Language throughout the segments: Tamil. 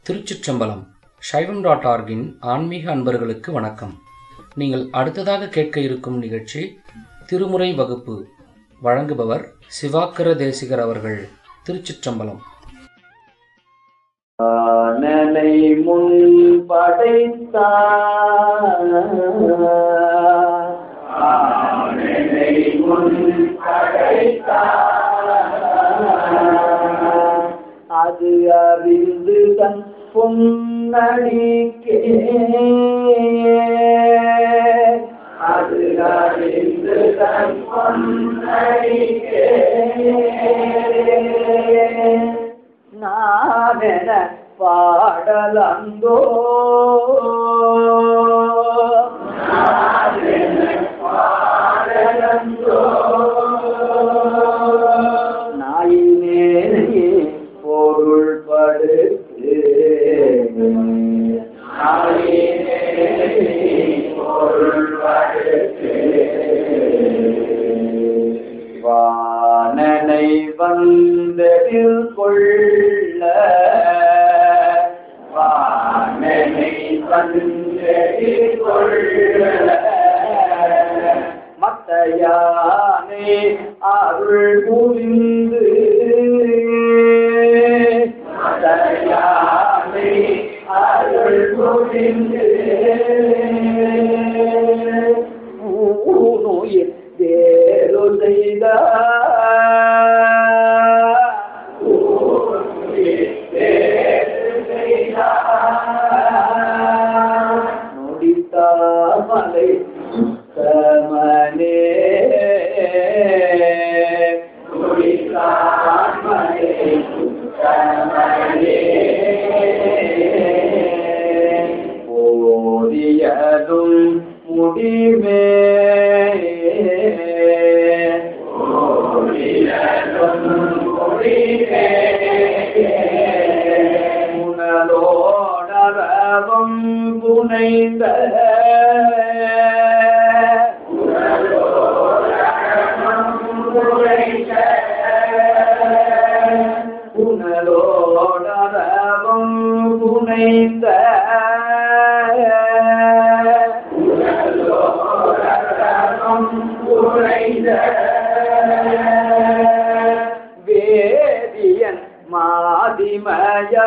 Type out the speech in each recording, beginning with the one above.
திருச்சிற்றம்பலம் சைவம் டாட் ஆர்கின் ஆன்மீக அன்பர்களுக்கு வணக்கம் நீங்கள் அடுத்ததாக கேட்க இருக்கும் நிகழ்ச்சி திருமுறை வகுப்பு வழங்குபவர் சிவாக்கர தேசிகர் அவர்கள் திருச்சிற்றம்பலம் ஆனனை முன் படைத்தான் ஆனனை முன் படைத்தான் அது அறிந்து தன் பொன்னடிக்கே அது அறிந்து தன் பொன்னடிக்கே நானென பாடலந்தோ நாயினேனையே பொருள் படுத்து பொருள் வானனை வந்ததில் கொள்ள வானனை வந்ததில் கொள்ள மத்தையானே அருள் புரிந்து மத்தையானே அருள் புரிந்து ஊனுயிர் வேறு செய்த நொடித்தாமலை சுத்தமனே நொடித்தாமலை சுத்தமனே போதியதும் முடிமே போதியதும் முடிமே உணலோடரவம் புனைந்த உணலோடரவம் புனைந்த வேதியன் மாதிமயா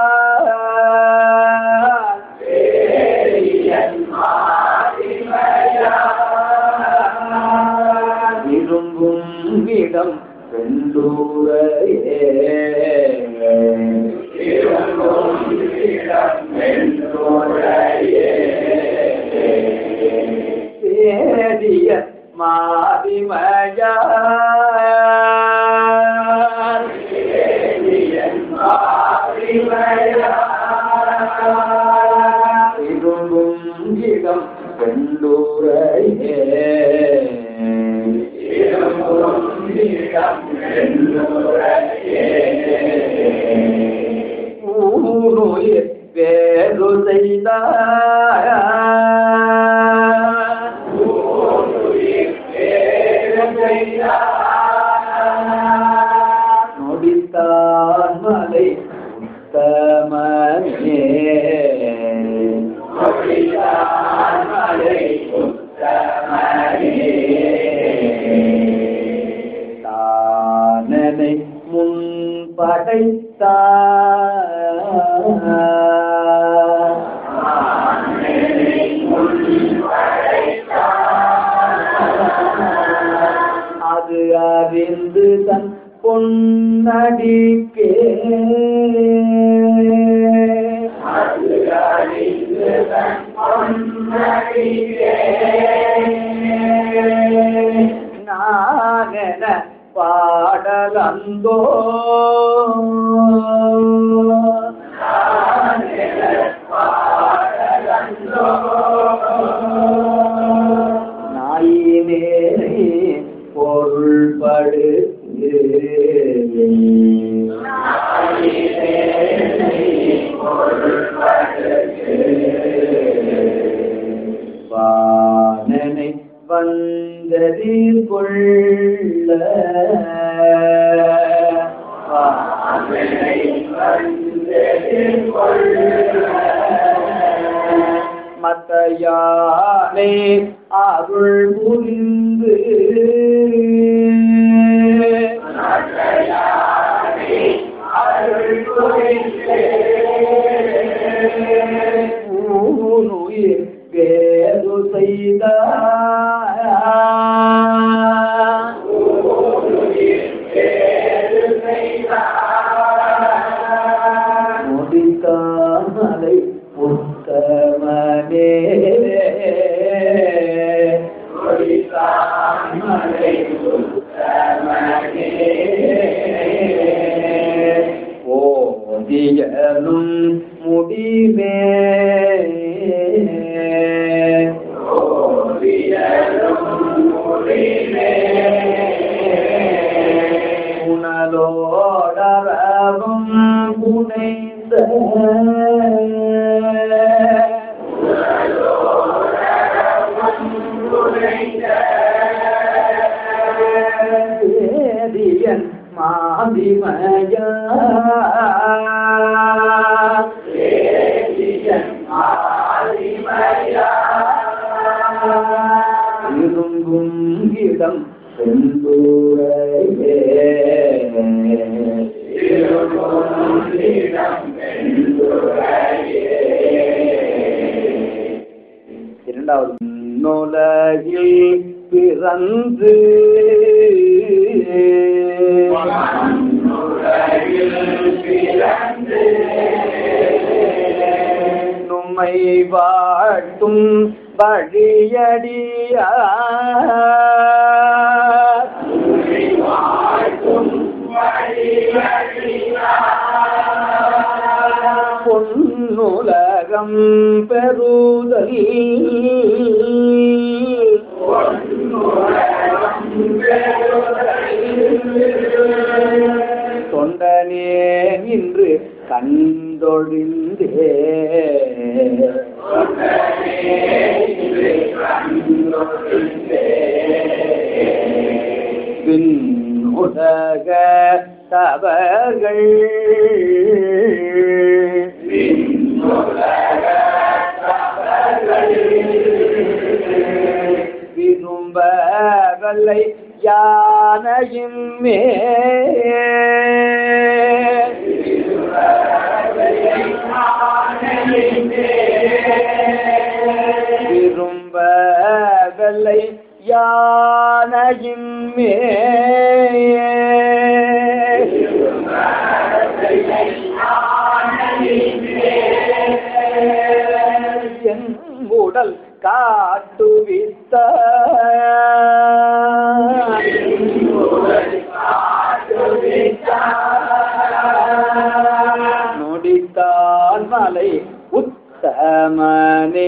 விரும்பும் இடம் வெண்டூரையே வேதிய மாதிமயா விரும்பும் இடம் வெண்டூரையே ஊனுயிர் வேறு செய்த நொடித்தான் மலை உத்தமனே நொடித்தான் மலை தானனை முன் படைத்தான் அது அறிந்து தன் பொன்னடிக்கே நானென பாடலந்தோ நாயினே பொருள் படுத்து வானனை வந்ததில் கொள்ள வானனை வந்ததில் மத்தையானே அருள் புரிந்து ஊனுயிர் பேரு செய்த முடித்தாமலை புத்தமனே ஓதியலும் முடிவே புனலோடரவும் புனைந்த வேதியன் மாதிமயா விரும்பும் இடம் செந்தூரையே இரண்டாவது நுலகில் பிறந்து நும்மை வாழ்த்தும் வழியடியா பொன்னுலகம் பெறுதல் தொண்டனே இன்று கண்டொழிந்தே பின்னுலக தவர்கள் விரும்ப வல்லை யானையின் மே விரும்ப வெள்ளை யானையின் மே என் உடல் காட்டுவித்த நொடித்தான் மலை உத்தமனே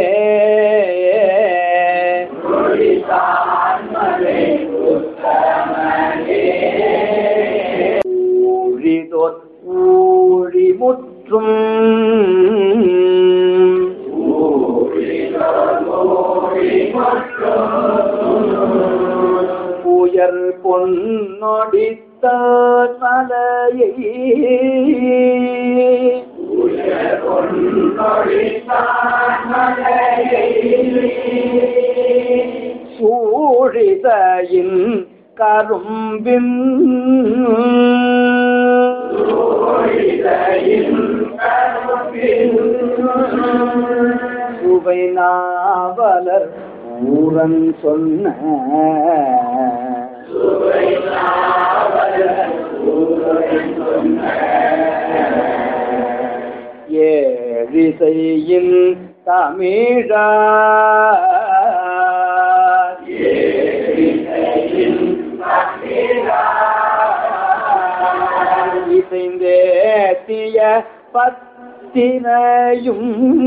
ஊழிதோர் ஊழி முற்றும் உயர் பொன்னொடித்த மலையை சூழிதையின் கரும்பின் சுவை நாவலர் ஊரன் சொன்ன ஏழிசையின் தமிழா இசைந்தேத்திய பத்தினையும்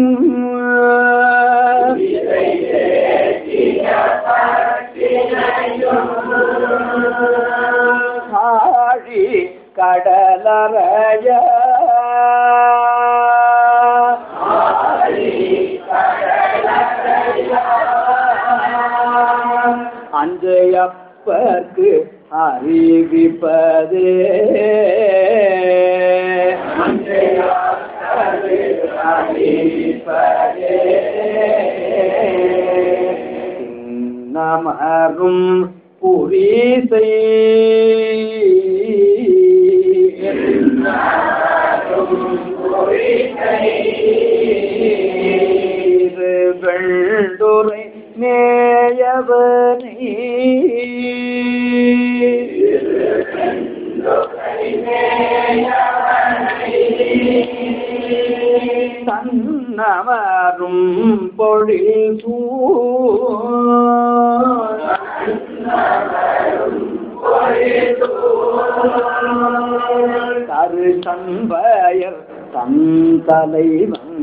ஆழி கடலறைய அஞ்சையப்பர்க்கு அறிவிப்பதே நமரும் புரிசை வெள்ளுரை நேயவனே தன்னமரும் பொழில் சூ கரு சண்பயர் தன் தலைவன்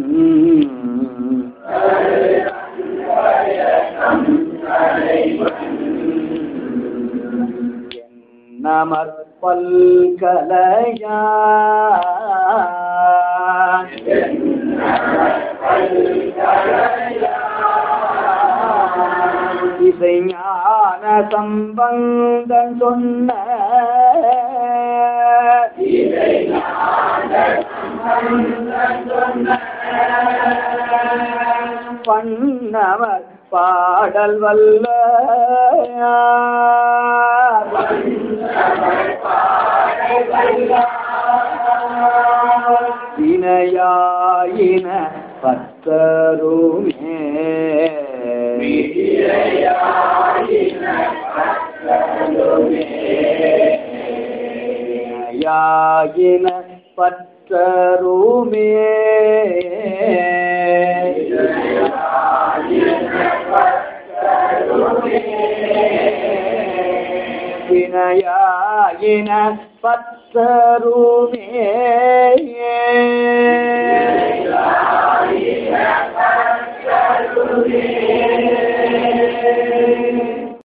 நமர் பல்கலையா இசைஞான சம்பந்தன் சொன்ன பண்ணவர் பாடல் வல்ல வினையாயின பத்தருமே வினையாயின பத்தருமே வினயாயின பத்தருமே